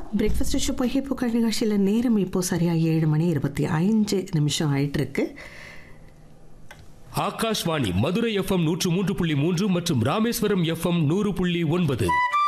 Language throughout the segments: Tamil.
பிரேக்ஃபாஸ்ட் ஷோ பொய்கை புகழ் நிகழ்ச்சியில் நேரம் இப்போ சரியாக ஏழு மணி இருபத்தி ஐந்து நிமிஷம் ஆயிட்டு இருக்கு ஆகாஷ்வாணி மதுரை எஃப்எம் நூற்று மூன்று புள்ளி மூன்று மற்றும் ராமேஸ்வரம் எஃப்எம் நூறு புள்ளி ஒன்பது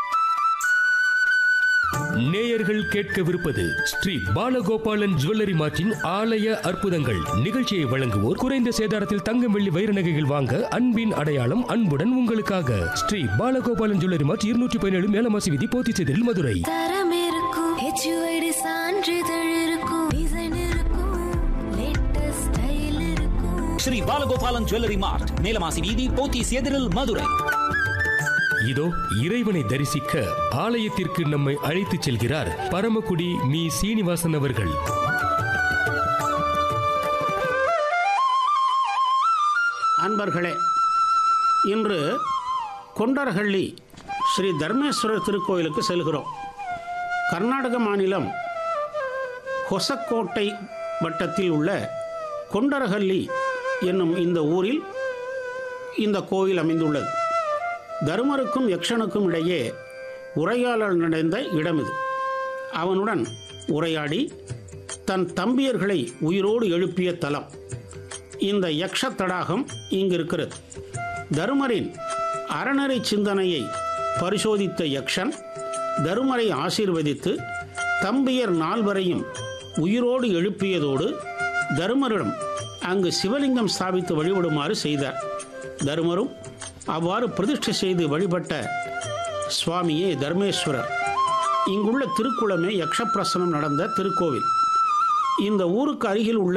நேயர்கள் கேட்கவிருப்பது ஸ்ரீ பாலகோபாலன் ஜுவல்லரி மார்ட்டின் ஆலய அற்புதங்கள் நிகழ்ச்சியை வழங்குவோர் குறைந்த சேதாரத்தில் தங்கம் வெள்ளி வைர நகைகள் வாங்க அன்பின் அடையாளம் அன்புடன் உங்களுக்காக ஸ்ரீ பாலகோபாலன் ஜுவல்லரி மார்ட் இருநூற்றி பதினேழு மேலமாசி விதி போத்திச்செதில் மதுரை தரம் இருக்கும் ஹெச்யூஐடி சான்றிதழ் இருக்கும் டிசைன் இருக்கும் லேட்டஸ்ட் ஸ்டைல் இருக்கும் ஸ்ரீ பாலகோபாலன் ஜுவல்லரி மார்ட் மேலமாசி வீதி போத்தீஸ் எதிரில் மதுரை இதோ இறைவனை தரிசிக்க ஆலயத்திற்கு நம்மை அழைத்துச் செல்கிறார் பரமக்குடி மீ சீனிவாசன் அவர்கள் அன்பர்களே இன்று கொண்டரஹள்ளி ஸ்ரீ தர்மேஸ்வரர் திருக்கோயிலுக்கு செல்கிறோம் கர்நாடக மாநிலம் ஹொசக்கோட்டை வட்டத்தில் உள்ள கொண்டரஹள்ளி என்னும் இந்த ஊரில் இந்த கோயில் அமைந்துள்ளது தருமருக்கும் யக்ஷனுக்கும் இடையே உரையாடல் நடந்த இடம் இது அவனுடன் உரையாடி தன் தம்பியர்களை உயிரோடு எழுப்பிய தலம் இந்த யக்ஷ தடாகம் இங்கு இருக்கிறது தருமரின் அறநெறி சிந்தனையை பரிசோதித்த யக்ஷன் தருமரை ஆசீர்வதித்து தம்பியர் நால்வரையும் உயிரோடு எழுப்பியதோடு தருமரிடம் அங்கு சிவலிங்கம் ஸ்தாபித்து வழிபடுமாறு செய்தார் தருமரும் அவ்வாறு பிரதிஷ்டை செய்து வழிபட்ட சுவாமியே தர்மேஸ்வரர் இங்குள்ள திருக்குளமே யக்ஷப்பிரசனம் நடந்த திருக்கோவில் இந்த ஊருக்கு அருகில் உள்ள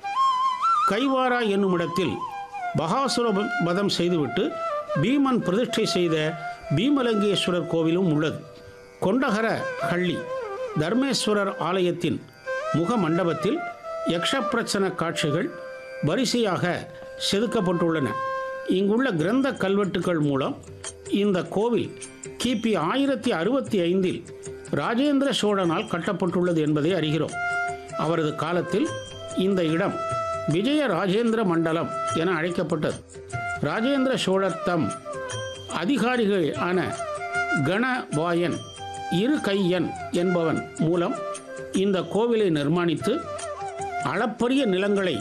கைவாரா என்னும் இடத்தில் பகாசுர வதம் செய்துவிட்டு பீமன் பிரதிஷ்டை செய்த பீமலங்கேஸ்வரர் கோவிலும் உள்ளது கொண்டகர ஹள்ளி தர்மேஸ்வரர் ஆலயத்தின் முக மண்டபத்தில் யக்ஷப்பிரச்சன காட்சிகள் வரிசையாக செதுக்கப்பட்டுள்ளன இங்குள்ள கிரந்த கல்வெட்டுக்கள் மூலம் இந்த கோவில் கிபி ஆயிரத்தி அறுபத்தி ஐந்தில் ராஜேந்திர சோழனால் கட்டப்பட்டுள்ளது என்பதை அறிகிறோம் அவரது காலத்தில் இந்த இடம் விஜய ராஜேந்திர மண்டலம் என அழைக்கப்பட்டது ராஜேந்திர சோழர் தம் அதிகாரிகள் ஆன கணவாயன் இரு கையன் என்பவன் மூலம் இந்த கோவிலை நிர்மாணித்து அளப்பரிய நிலங்களை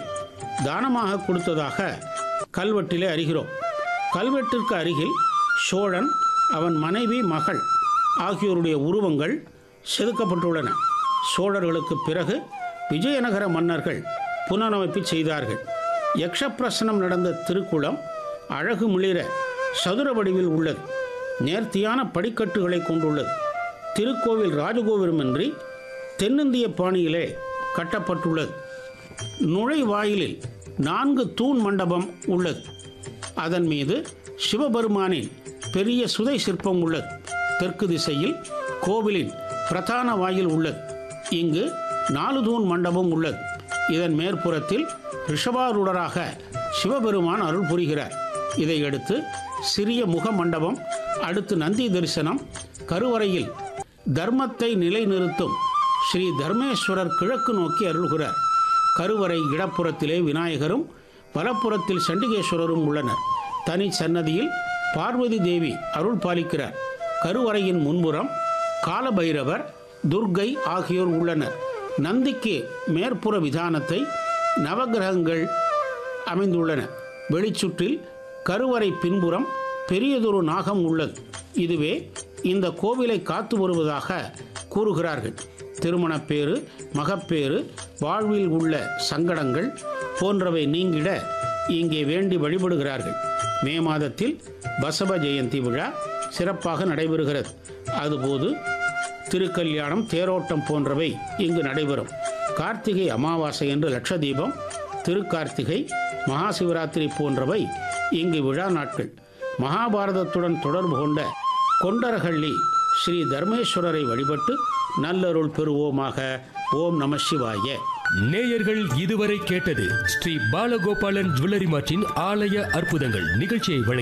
தானமாக கொடுத்ததாக கல்வெட்டிலே அறிகிறோம் கல்வெட்டிற்கு அருகில் சோழன் அவன் மனைவி மகள் ஆகியோருடைய உருவங்கள் செதுக்கப்பட்டுள்ளன சோழர்களுக்கு பிறகு விஜயநகர மன்னர்கள் புனரமைப்பு செய்தார்கள் யக்ஷப்பிரசனம் நடந்த திருக்குளம் அழகு மிளிர சதுர வடிவில் உள்ளது நேர்த்தியான படிக்கட்டுகளை கொண்டுள்ளது திருக்கோவில் ராஜகோபுரமின்றி தென்னிந்திய பாணியிலே கட்டப்பட்டுள்ளது நுழைவாயிலில் நான்கு தூண் மண்டபம் உள்ளது அதன் மீது சிவபெருமானின் பெரிய சுதை சிற்பம் உள்ளது தெற்கு திசையில் கோவிலின் பிரதான வாயில் உள்ளது இங்கு நாலு தூண் மண்டபம் உள்ளது இதன் மேற்புறத்தில் ரிஷபாரூடராக சிவபெருமான் அருள் புரிகிறார் இதையடுத்து சிறிய முக மண்டபம் அடுத்து நந்தி தரிசனம் கருவறையில் தர்மத்தை நிலைநிறுத்தும் ஸ்ரீ தர்மேஸ்வரர் கிழக்கு நோக்கி அருள்கிறார் கருவறை இடப்புறத்திலே விநாயகரும் வலப்புறத்தில் சண்டிகேஸ்வரரும் உள்ளனர் தனி சன்னதியில் பார்வதி தேவி அருள் பாலிக்கிறார் கருவறையின் முன்புறம் காலபைரவர் துர்க்கை ஆகியோர் உள்ளனர் நந்திக்கு மேற்புற விதானத்தை நவகிரகங்கள் அமைந்துள்ளன வெளிச்சுற்றில் கருவறை பின்புறம் பெரியதொரு நாகம் உள்ளது இதுவே இந்த கோவிலை காத்து வருவதாக கூறுகிறார்கள் திருமணப்பேறு மகப்பேறு வாழ்வில் உள்ள சங்கடங்கள் போன்றவை நீங்கிட இங்கே வேண்டி வழிபடுகிறார்கள் மே மாதத்தில் பசவ ஜெயந்தி விழா சிறப்பாக நடைபெறுகிறது அதுபோது திருக்கல்யாணம் தேரோட்டம் போன்றவை இங்கு நடைபெறும் கார்த்திகை அமாவாசை என்று லட்சதீபம் திருக்கார்த்திகை மகா சிவராத்திரி போன்றவை இங்கு விழா நாட்கள் மகாபாரதத்துடன் தொடர்பு கொண்ட கொண்டரஹள்ளி ஸ்ரீ தர்மேஸ்வரரை வழிபட்டு நல்லருள் பெறுவோமாக ஓம் நம சிவாய நேயர்கள் இதுவரை கேட்டது ஸ்ரீ பாலகோபாலன் ஜுவல்லரி மார்ட்டின் ஆலய அற்புதங்கள் நிகழ்ச்சியை வழங்கி